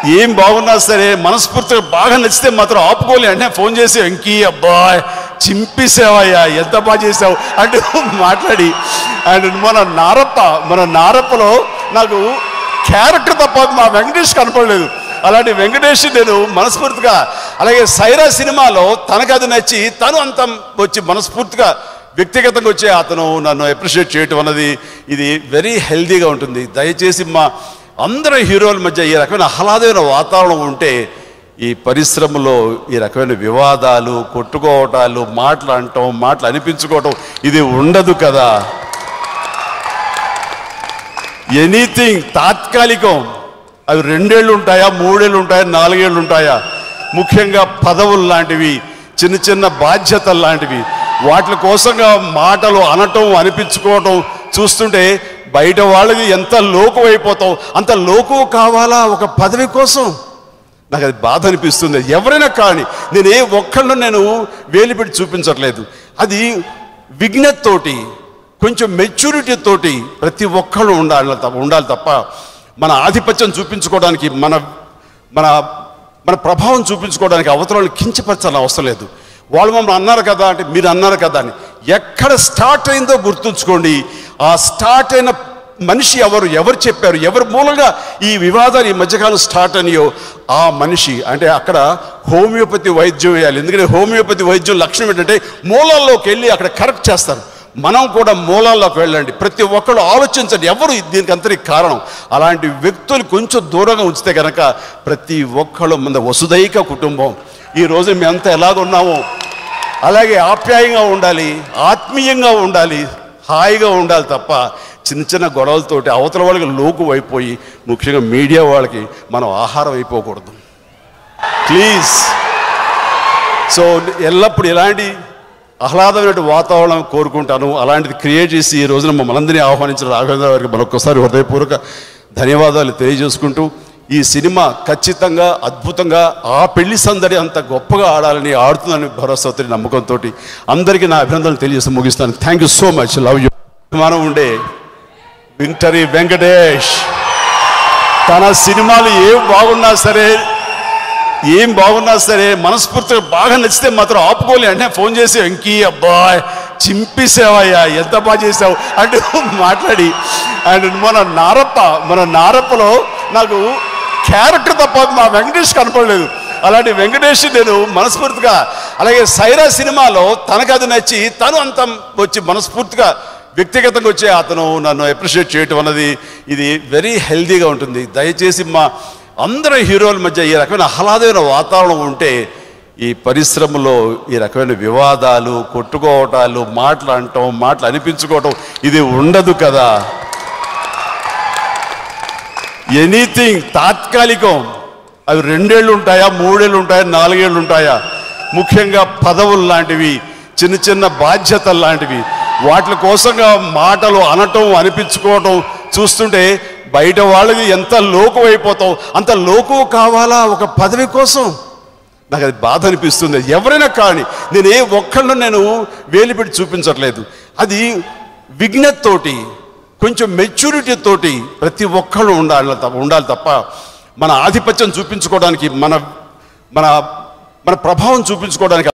ఏం బాగున్నా సరే మనస్ఫూర్తిగా బాగా నచ్చితే మాత్రం ఆపుకోలే అంటే ఫోన్ చేసి వెంకీ అబ్బాయ్ చింపేసావయ్యా ఎంత బాగా చేసావు అంటూ మాట్లాడి అండ్ మన నారప్ప మన నారప్పలో నాకు క్యారెక్టర్ తప్ప మా వెంకటేష్ కనపడలేదు అలాంటి వెంకటేష్ నేను మనస్ఫూర్తిగా అలాగే సైరా సినిమాలో తనకు అది నచ్చి తను అంత వచ్చి మనస్ఫూర్తిగా వ్యక్తిగతంగా వచ్చి అతను నన్ను అప్రిషియేట్ చేయటం అన్నది ఇది వెరీ హెల్దీగా ఉంటుంది దయచేసి మా అందరి హీరోల మధ్య ఈ రకమైన ఆహ్లాదమైన వాతావరణం ఉంటే ఈ పరిశ్రమలో ఈ రకమైన వివాదాలు కొట్టుకోవటాలు మాటలు అంటాం మాటలు అనిపించుకోవటం ఇది ఉండదు కదా ఎనీథింగ్ తాత్కాలికం అవి రెండేళ్ళు ఉంటాయా మూడేళ్ళు ఉంటాయా నాలుగేళ్ళు ఉంటాయా ముఖ్యంగా పదవులు లాంటివి చిన్న చిన్న బాధ్యతలు లాంటివి వాటి కోసంగా మాటలు అనటం అనిపించుకోవటం చూస్తుంటే బయట వాళ్ళకి ఎంత లోకు అయిపోతాం అంత లోకు కావాలా ఒక పదవి కోసం నాకు అది బాధ అనిపిస్తుంది ఎవరైనా కానీ నేను ఏ ఒక్కళ్ళు నేను వేలిపెట్టి చూపించట్లేదు అది విజ్ఞతతోటి కొంచెం మెచ్యూరిటీ తోటి ప్రతి ఒక్కళ్ళు ఉండాలి తప్ప ఉండాలి తప్ప మన ఆధిపత్యం చూపించుకోవడానికి మన మన మన ప్రభావం చూపించుకోవడానికి అవతరాలు కించపరచాలని అవసరం లేదు వాళ్ళు మమ్మల్ని అన్నారు కదా అంటే మీరు అన్నారు కదా అని ఎక్కడ స్టార్ట్ అయిందో గుర్తుంచుకోండి ఆ స్టార్ట్ అయిన మనిషి ఎవరు ఎవరు చెప్పారు ఎవరి మూలంగా ఈ వివాదాలు ఈ మధ్యకాలం స్టార్ట్ అయినాయో ఆ మనిషి అంటే అక్కడ హోమియోపతి వైద్యం వేయాలి ఎందుకంటే హోమియోపతి వైద్యం లక్ష్యం ఏంటంటే మూలాల్లోకి వెళ్ళి అక్కడ కరెక్ట్ చేస్తారు మనం కూడా మూలాల్లోకి వెళ్ళండి ప్రతి ఒక్కరు ఆలోచించండి ఎవరు దీనికి అంతరికి కారణం అలాంటి వ్యక్తులు కొంచెం దూరంగా ఉంచితే కనుక ప్రతి ఒక్కళ్ళు మన వసుదైక కుటుంబం ఈ రోజు మేమంతా ఎలాగున్నామో అలాగే ఆప్యాయంగా ఉండాలి ఆత్మీయంగా ఉండాలి హాయిగా ఉండాలి తప్ప చిన్న చిన్న గొడవలతోటి అవతల వాళ్ళకి లోకు అయిపోయి ముఖ్యంగా మీడియా వాళ్ళకి మనం ఆహారం అయిపోకూడదు ప్లీజ్ సో ఎల్లప్పుడు ఇలాంటి ఆహ్లాదమైన వాతావరణం కోరుకుంటాను అలాంటిది క్రియేట్ చేసి ఈ రోజున మమ్మల్ని అందరినీ ఆహ్వానించిన రాఘవేంద్ర గారికి మరొకసారి హృదయపూర్వక ధన్యవాదాలు తెలియజేసుకుంటూ ఈ సినిమా ఖచ్చితంగా అద్భుతంగా ఆ పెళ్లి సందడి అంత గొప్పగా ఆడాలని ఆడుతుందని భరోసాతో నమ్మకంతో అందరికీ నా అభినందనలు తెలియజేసి ముగిస్తాను thank you so much love you మనం ఉండే వింటరీ వెంకటేష్ తన సినిమాలు ఏం బాగున్నా సరే ఏం బాగున్నా సరే మనస్ఫూర్తిగా బాగా నచ్చితే మాత్రం ఆపుకోలే అంటే ఫోన్ చేసి వెంకీ అబ్బాయ్ చింపేసావయ్యా ఎంత బాగా చేసావు అంటూ మాట్లాడి అండ్ మన నారప్ప మన నారప్పలో నాకు క్యారెక్టర్ తప్ప మా వెంకటేష్ కనపడలేదు అలాంటి వెంకటేష్ నేను మనస్ఫూర్తిగా అలాగే సైరా సినిమాలో తనకు అది నచ్చి తను అంత వచ్చి మనస్ఫూర్తిగా వ్యక్తిగతంగా వచ్చి అతను నన్ను అప్రిషియేట్ చేయటం అన్నది ఇది వెరీ హెల్దీగా ఉంటుంది దయచేసి మా అందరి హీరోల మధ్య ఈ రకమైన ఆహ్లాదమైన వాతావరణం ఉంటే ఈ పరిశ్రమలో ఈ రకమైన వివాదాలు కొట్టుకోవటాలు మాటలు అంటాం మాటలు అనిపించుకోవటం ఇది ఉండదు కదా ఎనీథింగ్ తాత్కాలికం అవి రెండేళ్ళు ఉంటాయా మూడేళ్ళు ఉంటాయా నాలుగేళ్ళు ఉంటాయా ముఖ్యంగా పదవులు లాంటివి చిన్న చిన్న బాధ్యతలు లాంటివి వాటి కోసంగా మాటలు అనటం అనిపించుకోవటం చూస్తుంటే బయట వాళ్ళకి ఎంత లోకు అయిపోతాం అంత లోకు కావాలా ఒక పదవి కోసం నాకు అది బాధ అనిపిస్తుంది ఎవరైనా కానీ నేను ఏ ఒక్కళ్ళు నేను వేలిపెట్టి చూపించట్లేదు అది విజ్ఞతతోటి కొంచెం మెచ్యూరిటీ తోటి ప్రతి ఒక్కళ్ళు ఉండాలి తప్ప ఉండాలి తప్ప మన ఆధిపత్యం చూపించుకోవడానికి మన మన మన ప్రభావం చూపించుకోవడానికి